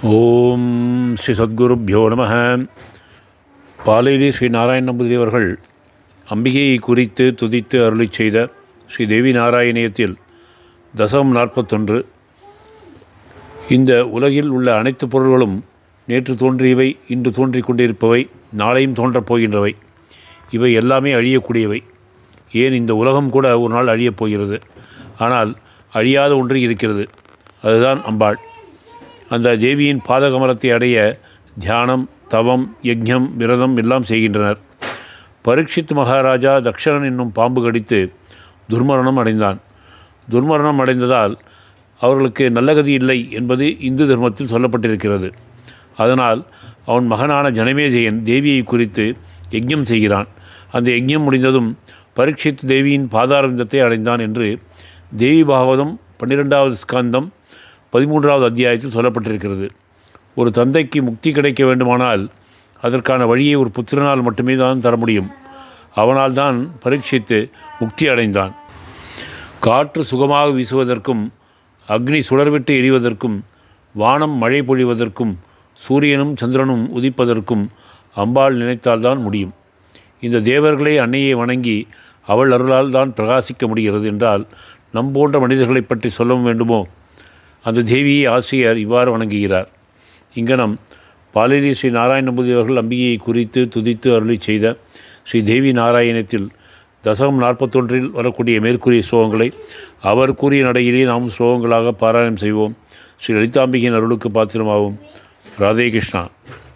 ஓம் ஸ்ரீ சத்குருப்யோ நம பாலையிலே ஸ்ரீ நாராயண நம்பூதிரி அவர்கள் அம்பிகையை குறித்து துதித்து அருளி செய்த ஸ்ரீ தேவி நாராயணியத்தில் தசம் நாற்பத்தொன்று இந்த உலகில் உள்ள அனைத்து பொருள்களும் நேற்று தோன்றியவை இன்று தோன்றிக் கொண்டிருப்பவை நாளையும் தோன்றப் போகின்றவை இவை எல்லாமே அழியக்கூடியவை ஏன் இந்த உலகம் கூட ஒரு நாள் அழியப் போகிறது ஆனால் அழியாத ஒன்று இருக்கிறது அதுதான் அம்பாள் அந்த தேவியின் பாதகமலத்தை அடைய தியானம் தவம் யஜ்ஞம் விரதம் எல்லாம் செய்கின்றனர் பரீட்சித் மகாராஜா தக்ஷணன் என்னும் பாம்பு கடித்து துர்மரணம் அடைந்தான் துர்மரணம் அடைந்ததால் அவர்களுக்கு நல்ல கதி இல்லை என்பது இந்து தர்மத்தில் சொல்லப்பட்டிருக்கிறது அதனால் அவன் மகனான ஜனமேஜயன் தேவியை குறித்து யஜ்ஞம் செய்கிறான் அந்த யஜ்ஞம் முடிந்ததும் பரீட்சித் தேவியின் பாதாரவிந்தத்தை அடைந்தான் என்று தேவி பாகவதம் பன்னிரெண்டாவது ஸ்கந்தம் பதிமூன்றாவது அத்தியாயத்தில் சொல்லப்பட்டிருக்கிறது ஒரு தந்தைக்கு முக்தி கிடைக்க வேண்டுமானால் அதற்கான வழியை ஒரு புத்திரனால் மட்டுமே தான் தர முடியும் அவனால் தான் பரீட்சித்து முக்தி அடைந்தான் காற்று சுகமாக வீசுவதற்கும் அக்னி சுடர்விட்டு எரிவதற்கும் வானம் மழை பொழிவதற்கும் சூரியனும் சந்திரனும் உதிப்பதற்கும் அம்பாள் நினைத்தால்தான் முடியும் இந்த தேவர்களை அன்னையை வணங்கி அவள் அருளால் தான் பிரகாசிக்க முடிகிறது என்றால் நம் போன்ற மனிதர்களைப் பற்றி சொல்லவும் வேண்டுமோ அந்த தேவியை ஆசிரியர் இவ்வாறு வணங்குகிறார் இங்கனம் பாலினி ஸ்ரீ நாராயண நம்பூதி அவர்கள் அம்பிகையை குறித்து துதித்து அருளி செய்த ஸ்ரீ தேவி நாராயணத்தில் தசகம் நாற்பத்தொன்றில் வரக்கூடிய மேற்கூறிய ஸ்லோகங்களை அவர் கூறிய நடையிலே நாம் ஸ்லோகங்களாக பாராயணம் செய்வோம் ஸ்ரீ லலிதாம்பிகையின் அருளுக்கு பாத்திரமாகும் ராதே கிருஷ்ணா